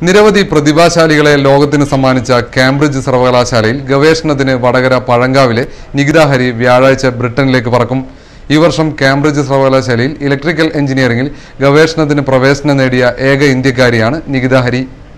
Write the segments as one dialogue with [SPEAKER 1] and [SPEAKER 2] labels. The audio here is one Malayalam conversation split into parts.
[SPEAKER 1] നിരവധി പ്രതിഭാശാലികളെ ലോകത്തിന് സമ്മാനിച്ച കാംബ്രിഡ്ജ് സർവകലാശാലയിൽ ഗവേഷണത്തിന് വടകര പഴങ്കാവിലെ നികിത ഹരി വ്യാഴാഴ്ച ബ്രിട്ടനിലേക്ക് പറക്കും ഈ വർഷം കാംബ്രിഡ്ജ് സർവകലാശാലയിൽ ഇലക്ട്രിക്കൽ എഞ്ചിനീയറിംഗിൽ ഗവേഷണത്തിന് പ്രവേശനം നേടിയ ഏക ഇന്ത്യക്കാരിയാണ് നികിത ഹരി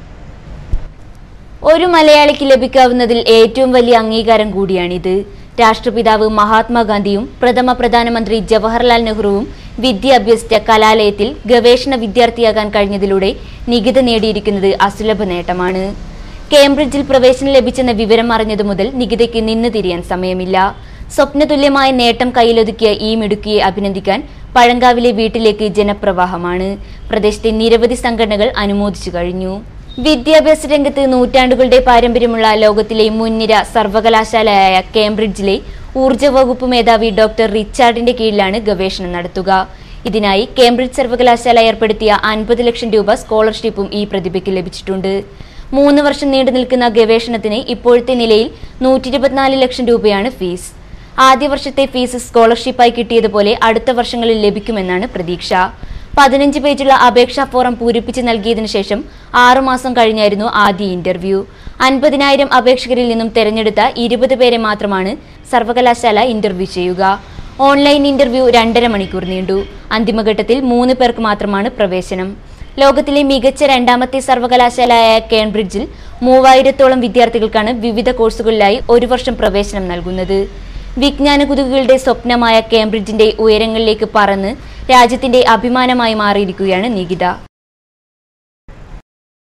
[SPEAKER 2] ഒരു മലയാളിക്ക് ലഭിക്കാവുന്നതിൽ ഏറ്റവും വലിയ അംഗീകാരം കൂടിയാണിത് രാഷ്ട്രപിതാവ് മഹാത്മാഗാന്ധിയും പ്രഥമ പ്രധാനമന്ത്രി ജവഹർലാൽ നെഹ്റുവും വിദ്യ അഭ്യസിച്ച കലാലയത്തിൽ ഗവേഷണ വിദ്യാർത്ഥിയാകാൻ കഴിഞ്ഞതിലൂടെ നികിത നേടിയിരിക്കുന്നത് അസുലഭ നേട്ടമാണ് കേംബ്രിഡ്ജിൽ പ്രവേശനം ലഭിച്ചെന്ന വിവരം അറിഞ്ഞതു മുതൽ നികിതയ്ക്ക് നിന്ന് തിരിയാൻ സമയമില്ല സ്വപ്നതുല്യമായ നേട്ടം കയ്യിലൊതുക്കിയ ഈ മിടുക്കിയെ അഭിനന്ദിക്കാൻ പഴങ്കാവിലെ വീട്ടിലേക്ക് ജനപ്രവാഹമാണ് പ്രദേശത്തെ നിരവധി സംഘടനകൾ അനുമോദിച്ചു കഴിഞ്ഞു വിദ്യാഭ്യാസ രംഗത്ത് നൂറ്റാണ്ടുകളുടെ പാരമ്പര്യമുള്ള ലോകത്തിലെ മുൻനിര സർവകലാശാലയായ കേംബ്രിഡ്ജിലെ ഊർജ്ജ വകുപ്പ് മേധാവി ഡോക്ടർ റിച്ചാർഡിന്റെ കീഴിലാണ് ഗവേഷണം നടത്തുക ഇതിനായി കേംബ്രിഡ്ജ് സർവകലാശാല ഏർപ്പെടുത്തിയ അൻപത് ലക്ഷം രൂപ സ്കോളർഷിപ്പും ഈ പ്രതിഭയ്ക്ക് ലഭിച്ചിട്ടുണ്ട് മൂന്ന് വർഷം നീണ്ടു നിൽക്കുന്ന ഗവേഷണത്തിന് ഇപ്പോഴത്തെ നിലയിൽ നൂറ്റി ഇരുപത്തിനാല് ലക്ഷം രൂപയാണ് ഫീസ് ആദ്യ വർഷത്തെ ഫീസ് സ്കോളർഷിപ്പായി കിട്ടിയതുപോലെ അടുത്ത വർഷങ്ങളിൽ ലഭിക്കുമെന്നാണ് പ്രതീക്ഷ പതിനഞ്ച് പേജുള്ള അപേക്ഷാ ഫോറം പൂരിപ്പിച്ച് നൽകിയതിനു ശേഷം ആറുമാസം കഴിഞ്ഞായിരുന്നു ആദ്യ ഇന്റർവ്യൂ അൻപതിനായിരം അപേക്ഷകരിൽ നിന്നും തെരഞ്ഞെടുത്ത ഇരുപത് പേരെ മാത്രമാണ് സർവകലാശാല ഇന്റർവ്യൂ ചെയ്യുക ഓൺലൈൻ ഇന്റർവ്യൂ രണ്ടര മണിക്കൂർ നീണ്ടു അന്തിമഘട്ടത്തിൽ മൂന്ന് പേർക്ക് മാത്രമാണ് പ്രവേശനം ലോകത്തിലെ മികച്ച രണ്ടാമത്തെ സർവകലാശാലയായ കേംബ്രിഡ്ജിൽ മൂവായിരത്തോളം വിദ്യാർത്ഥികൾക്കാണ് വിവിധ കോഴ്സുകളിലായി ഒരു വർഷം പ്രവേശനം നൽകുന്നത് വിജ്ഞാന കുതുകുകളുടെ സ്വപ്നമായ കേംബ്രിഡ്ജിന്റെ ഉയരങ്ങളിലേക്ക് പറന്ന് രാജ്യത്തിന്റെ അഭിമാനമായി മാറിയിരിക്കുകയാണ് നികിത